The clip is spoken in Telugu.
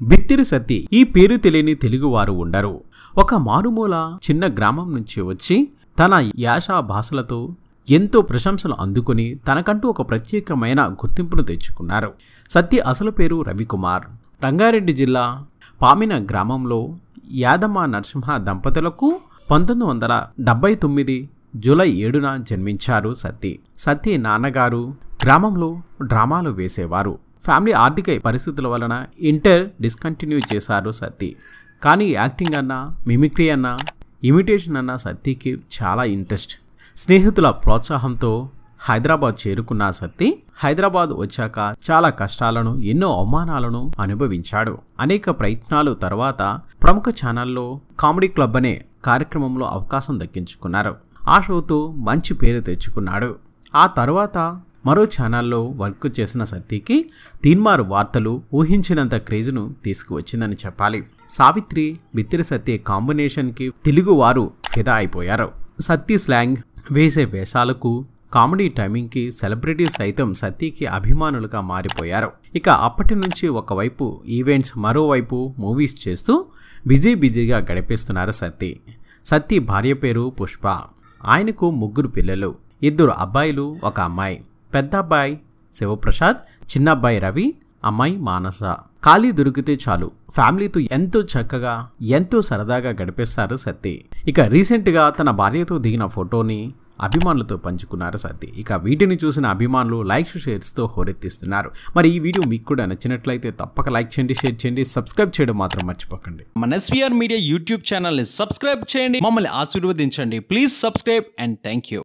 బిత్తిరి సత్తి ఈ పేరు తెలియని తెలుగువారు ఉండరు ఒక మారుమూల చిన్న గ్రామం నుంచి వచ్చి తన యాస భాషలతో ఎంతో ప్రశంసలు అందుకుని తనకంటూ ఒక ప్రత్యేకమైన గుర్తింపును తెచ్చుకున్నారు సత్తి అసలు పేరు రవికుమార్ రంగారెడ్డి జిల్లా పామిన గ్రామంలో యాదమ్మ నరసింహ దంపతులకు పంతొమ్మిది వందల డెబ్బై తొమ్మిది జూలై ఏడున జన్మించారు సత్తి సత్తి నాన్నగారు గ్రామంలో డ్రామాలు వేసేవారు ఫ్యామిలీ ఆర్థిక పరిస్థితుల వలన ఇంటర్ డిస్కంటిన్యూ చేశారు సత్తి కానీ యాక్టింగ్ అన్నా మిమిక్రీ అన్నా ఇమిటేషన్ అన్న సత్తికి చాలా ఇంట్రెస్ట్ స్నేహితుల ప్రోత్సాహంతో హైదరాబాద్ చేరుకున్న సత్తి హైదరాబాద్ వచ్చాక చాలా కష్టాలను ఎన్నో అవమానాలను అనుభవించాడు అనేక ప్రయత్నాలు తర్వాత ప్రముఖ ఛానల్లో కామెడీ క్లబ్ అనే కార్యక్రమంలో అవకాశం దక్కించుకున్నారు ఆ షోతో మంచి పేరు తెచ్చుకున్నాడు ఆ తర్వాత మరో ఛానల్లో వర్క్ చేసిన సత్తికి తీన్మారు వార్తలు ఊహించినంత క్రేజ్ను తీసుకువచ్చిందని చెప్పాలి సావిత్రి బిత్తిరి సత్య కాంబినేషన్కి తెలుగువారు ఫిదా అయిపోయారు సత్తి స్లాంగ్ వేసే వేషాలకు కామెడీ టైమింగ్కి సెలబ్రిటీస్ సైతం సత్యకి అభిమానులుగా మారిపోయారు ఇక అప్పటి నుంచి ఒకవైపు ఈవెంట్స్ మరోవైపు మూవీస్ చేస్తూ బిజీ బిజీగా గడిపేస్తున్నారు సత్తి సత్తి భార్య పేరు పుష్ప ఆయనకు ముగ్గురు పిల్లలు ఇద్దరు అబ్బాయిలు ఒక అమ్మాయి పెద్ద అబ్బాయి శివప్రసాద్ చిన్న అబ్బాయి రవి అమ్మాయి మానస ఖాళీ దొరికితే చాలు ఫ్యామిలీతో ఎంతో చక్కగా ఎంతో సరదాగా గడిపేస్తారు సత్తి ఇక రీసెంట్గా తన భార్యతో దిగిన ఫోటోని అభిమానులతో పంచుకున్నారు సత్తి ఇక వీటిని చూసిన అభిమానులు లైక్స్ షేర్స్తో హోరెత్తిస్తున్నారు మరి ఈ వీడియో మీకు కూడా నచ్చినట్లయితే తప్పక లైక్ చేయండి షేర్ చేయండి సబ్స్క్రైబ్ చేయడం మాత్రం మర్చిపోకండి మన ఎస్వీఆర్ మీడియా యూట్యూబ్ ఛానల్ని సబ్స్క్రైబ్ చేయండి మమ్మల్ని ఆశీర్వదించండి please subscribe and thank you